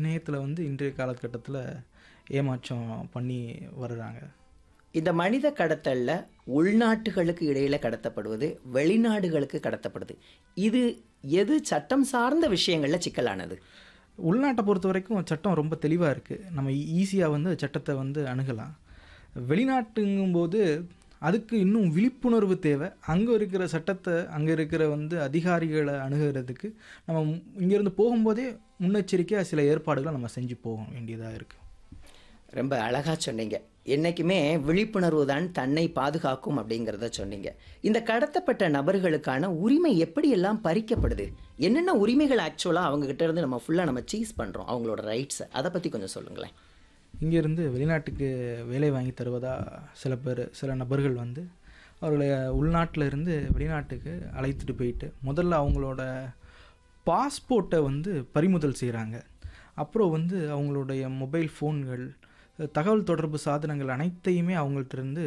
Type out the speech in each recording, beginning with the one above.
இணையத்தில் வந்து இன்றைய காலகட்டத்தில் ஏமாற்றம் பண்ணி வர்றாங்க இந்த மனித கடத்தல்ல உள்நாட்டுகளுக்கு இடையில கடத்தப்படுவது வெளிநாடுகளுக்கு கடத்தப்படுது இது எது சட்டம் சார்ந்த விஷயங்கள்ல சிக்கலானது உள்நாட்டை பொறுத்த வரைக்கும் சட்டம் ரொம்ப தெளிவாக இருக்குது நம்ம ஈஸியாக வந்து சட்டத்தை வந்து அணுகலாம் வெளிநாட்டுங்கும்போது அதுக்கு இன்னும் விழிப்புணர்வு தேவை அங்கே இருக்கிற சட்டத்தை அங்கே இருக்கிற வந்து அதிகாரிகளை அணுகிறதுக்கு நம்ம இங்கேருந்து போகும்போதே முன்னெச்சரிக்கையாக சில ஏற்பாடுகளை நம்ம செஞ்சு போக வேண்டியதாக இருக்குது ரொம்ப அழகா சொன்னீங்க என்னைக்குமே விழிப்புணர்வு தான் தன்னை பாதுகாக்கும் அப்படிங்கிறத சொன்னீங்க இந்த கடத்தப்பட்ட நபர்களுக்கான உரிமை எப்படியெல்லாம் பறிக்கப்படுது என்னென்ன உரிமைகள் ஆக்சுவலாக அவங்க கிட்ட இருந்து நம்ம ஃபுல்லாக நம்ம சீஸ் பண்ணுறோம் அவங்களோட ரைட்ஸை அதை பற்றி கொஞ்சம் சொல்லுங்களேன் இங்கேருந்து வெளிநாட்டுக்கு வேலை வாங்கி தருவதா சில பேர் சில நபர்கள் வந்து அவர்களை உள்நாட்டில் இருந்து வெளிநாட்டுக்கு அழைத்துட்டு போயிட்டு முதல்ல அவங்களோட பாஸ்போர்ட்டை வந்து பறிமுதல் செய்கிறாங்க அப்புறம் வந்து அவங்களுடைய மொபைல் ஃபோன்கள் தகவல் தொடர்பு சாதனங்கள் அனைத்தையுமே அவங்கள்ட்ட இருந்து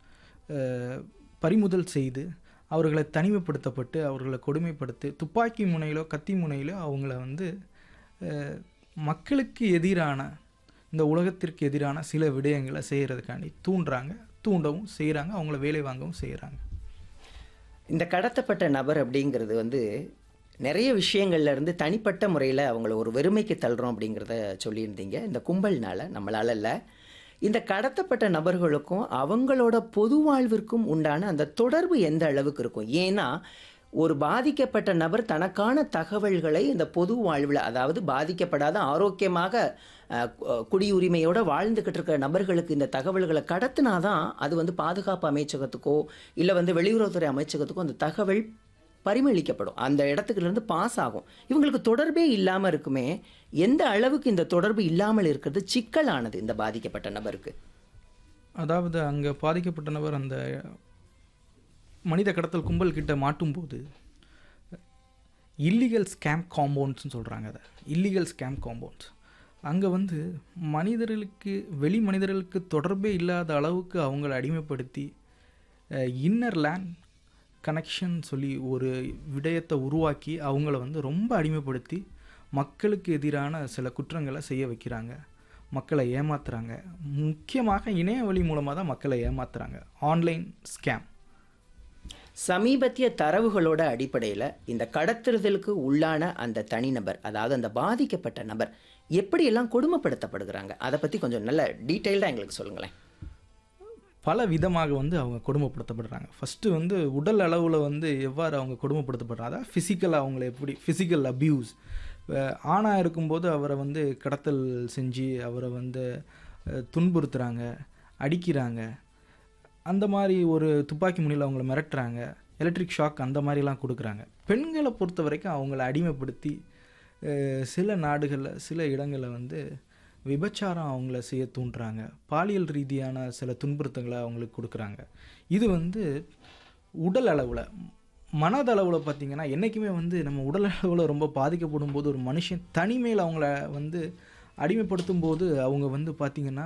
அஹ், பறிமுதல் செய்து அவர்களை தனிமைப்படுத்தப்பட்டு அவர்களை கொடுமைப்படுத்தி துப்பாக்கி முனையிலோ கத்தி முனையிலோ அவங்கள வந்து அஹ், மக்களுக்கு எதிரான இந்த உலகத்திற்கு எதிரான சில விடயங்களை செய்கிறதுக்காண்டி தூண்டுறாங்க தூண்டவும் செய்கிறாங்க அவங்கள வேலை வாங்கவும் செய்கிறாங்க இந்த கடத்தப்பட்ட நபர் அப்படிங்கிறது வந்து நிறைய விஷயங்கள்ல இருந்து தனிப்பட்ட முறையில் அவங்கள ஒரு வெறுமைக்கு தள்ளுறோம் அப்படிங்கிறத சொல்லியிருந்தீங்க இந்த கும்பல்னால நம்மளால இல்லை இந்த கடத்தப்பட்ட நபர்களுக்கும் அவங்களோட பொது வாழ்விற்கும் உண்டான அந்த தொடர்பு எந்த அளவுக்கு இருக்கும் ஏன்னா ஒரு பாதிக்கப்பட்ட நபர் தனக்கான தகவல்களை இந்த பொது வாழ்வில் அதாவது பாதிக்கப்படாத ஆரோக்கியமாக அஹ், கு- குடியுரிமையோட வாழ்ந்துக்கிட்டு இருக்கிற நபர்களுக்கு இந்த தகவல்களை கடத்தினாதான் அது வந்து பாதுகாப்பு அமைச்சகத்துக்கோ இல்லை வந்து வெளியுறவுத்துறை அமைச்சகத்துக்கோ அந்த தகவல் பரிமளிக்கப்படும் அந்த இடத்துக்குல இருந்து பாஸ் ஆகும் இவங்களுக்கு தொடர்பே இல்லாமல் இருக்குமே எந்த அளவுக்கு இந்த தொடர்பு இல்லாமல் இருக்கிறது சிக்கலானது இந்த பாதிக்கப்பட்ட நபருக்கு அதாவது அங்கே பாதிக்கப்பட்ட நபர் அந்த மனித கடத்தல் கும்பல் கிட்ட மாட்டும்போது இல்லீகல் ஸ்கேம் காம்பவுண்ட்ஸ்னு சொல்கிறாங்க அதை இல்லீகல் ஸ்கேம் காம்பவுண்ட்ஸ் அங்கே வந்து மனிதர்களுக்கு வெளி மனிதர்களுக்கு தொடர்பே இல்லாத அளவுக்கு அவங்கள அடிமைப்படுத்தி இன்னர் லேண்ட் கனெக்ஷன் சொல்லி ஒரு விடயத்தை உருவாக்கி அவங்கள வந்து ரொம்ப அடிமைப்படுத்தி மக்களுக்கு எதிரான சில குற்றங்களை செய்ய வைக்கிறாங்க மக்களை ஏமாத்துறாங்க முக்கியமாக இணைய வழி மூலமாக தான் மக்களை ஏமாத்துறாங்க ஆன்லைன் ஸ்கேம் சமீபத்திய தரவுகளோட அடிப்படையில் இந்த கடத்துறதலுக்கு உள்ளான அந்த தனிநபர் அதாவது அந்த பாதிக்கப்பட்ட நபர் எப்படியெல்லாம் கொடுமைப்படுத்தப்படுகிறாங்க அதை பற்றி கொஞ்சம் நல்ல டீட்டெயில்டாக எங்களுக்கு சொல்லுங்களேன் பல விதமாக வந்து அவங்க கொடுமைப்படுத்தப்படுறாங்க ஃபஸ்ட்டு வந்து உடல் அளவில் வந்து எவ்வாறு அவங்க கொடுமைப்படுத்தப்படுறாங்க அதாவது ஃபிசிக்கல் அவங்கள எப்படி ஃபிசிக்கல் அப்யூஸ் ஆணாக இருக்கும்போது அவரை வந்து கடத்தல் செஞ்சு அவரை வந்து அஹ், துன்புறுத்துறாங்க அடிக்கிறாங்க அந்த மாதிரி ஒரு துப்பாக்கி முனையில் அவங்கள மிரட்டுறாங்க எலக்ட்ரிக் ஷாக் அந்த மாதிரிலாம் கொடுக்குறாங்க பெண்களை பொறுத்த வரைக்கும் அவங்கள அடிமைப்படுத்தி அஹ், சில நாடுகளில் சில இடங்களில் வந்து விபச்சாரம் அவங்கள செய்ய தூண்டுறாங்க பாலியல் ரீதியான சில துன்புறுத்தங்களை அவங்களுக்கு கொடுக்குறாங்க இது வந்து உடல் அளவில் மனதளவில் பார்த்திங்கன்னா என்றைக்குமே வந்து நம்ம உடல் அளவில் ரொம்ப பாதிக்கப்படும் போது ஒரு மனுஷன் தனிமையில் அவங்கள வந்து அடிமைப்படுத்தும் போது அவங்க வந்து பார்த்திங்கன்னா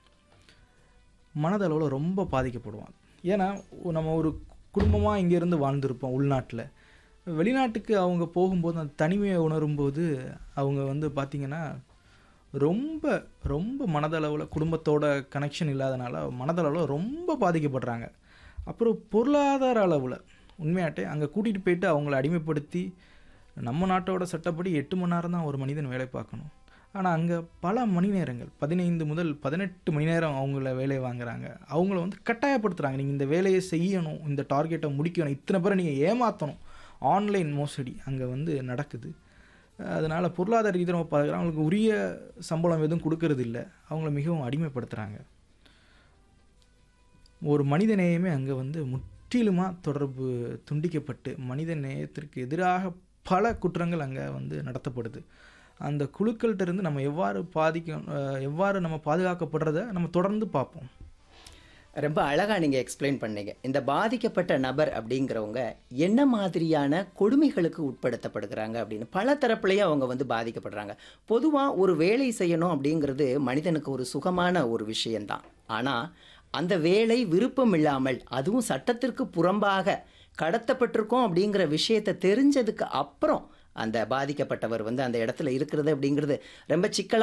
மனதளவில் ரொம்ப பாதிக்கப்படுவாங்க ஏன்னா நம்ம ஒரு குடும்பமாக இங்கேருந்து வாழ்ந்திருப்போம் உள்நாட்டில் வெளிநாட்டுக்கு அவங்க போகும்போது அந்த தனிமையை உணரும்போது அவங்க வந்து பார்த்திங்கன்னா ரொம்ப ரொம்ப மனதளவில் குடும்பத்தோட கனெக்ஷன் இல்லாதனால மனதளவில் ரொம்ப பாதிக்கப்படுறாங்க அப்புறம் பொருளாதார அளவில் உண்மையாட்டே அங்கே கூட்டிகிட்டு போயிட்டு அவங்கள அடிமைப்படுத்தி நம்ம நாட்டோட சட்டப்படி எட்டு மணி நேரம் தான் ஒரு மனிதன் வேலை பார்க்கணும் ஆனால் அங்கே பல மணி நேரங்கள் பதினைந்து முதல் பதினெட்டு மணி நேரம் அவங்கள வேலை வாங்குறாங்க அவங்கள வந்து கட்டாயப்படுத்துகிறாங்க நீங்கள் இந்த வேலையை செய்யணும் இந்த டார்கெட்டை முடிக்கணும் இத்தனை பேரை நீங்கள் ஏமாற்றணும் ஆன்லைன் மோசடி அங்கே வந்து நடக்குது அதனால் பொருளாதார ரீதியாக நம்ம பார்க்குறோம் அவங்களுக்கு உரிய சம்பளம் எதுவும் கொடுக்கறது இல்லை அவங்கள மிகவும் அடிமைப்படுத்துகிறாங்க ஒரு மனித நேயமே அங்கே வந்து முற்றிலுமாக தொடர்பு துண்டிக்கப்பட்டு மனித நேயத்திற்கு எதிராக பல குற்றங்கள் அங்கே வந்து நடத்தப்படுது அந்த குழுக்கள்கிட்ட இருந்து நம்ம எவ்வாறு பாதிக்க அஹ், எவ்வாறு நம்ம பாதுகாக்கப்படுறத நம்ம தொடர்ந்து பார்ப்போம் ரொம்ப அழகாக நீங்கள் எக்ஸ்பிளைன் பண்ணீங்க இந்த பாதிக்கப்பட்ட நபர் அப்படிங்கிறவங்க என்ன மாதிரியான கொடுமைகளுக்கு உட்படுத்தப்படுகிறாங்க அப்படின்னு பல தரப்புலையும் அவங்க வந்து பாதிக்கப்படுறாங்க பொதுவாக ஒரு வேலை செய்யணும் அப்படிங்கிறது மனிதனுக்கு ஒரு சுகமான ஒரு விஷயம்தான் ஆனால் அந்த வேலை விருப்பம் இல்லாமல் அதுவும் சட்டத்திற்கு புறம்பாக கடத்தப்பட்டிருக்கோம் அப்படிங்கிற விஷயத்தை தெரிஞ்சதுக்கு அப்புறம் அந்த பாதிக்கப்பட்டவர் வந்து அந்த இடத்துல இருக்கிறது அப்படிங்கிறது ரொம்ப சிக்கலா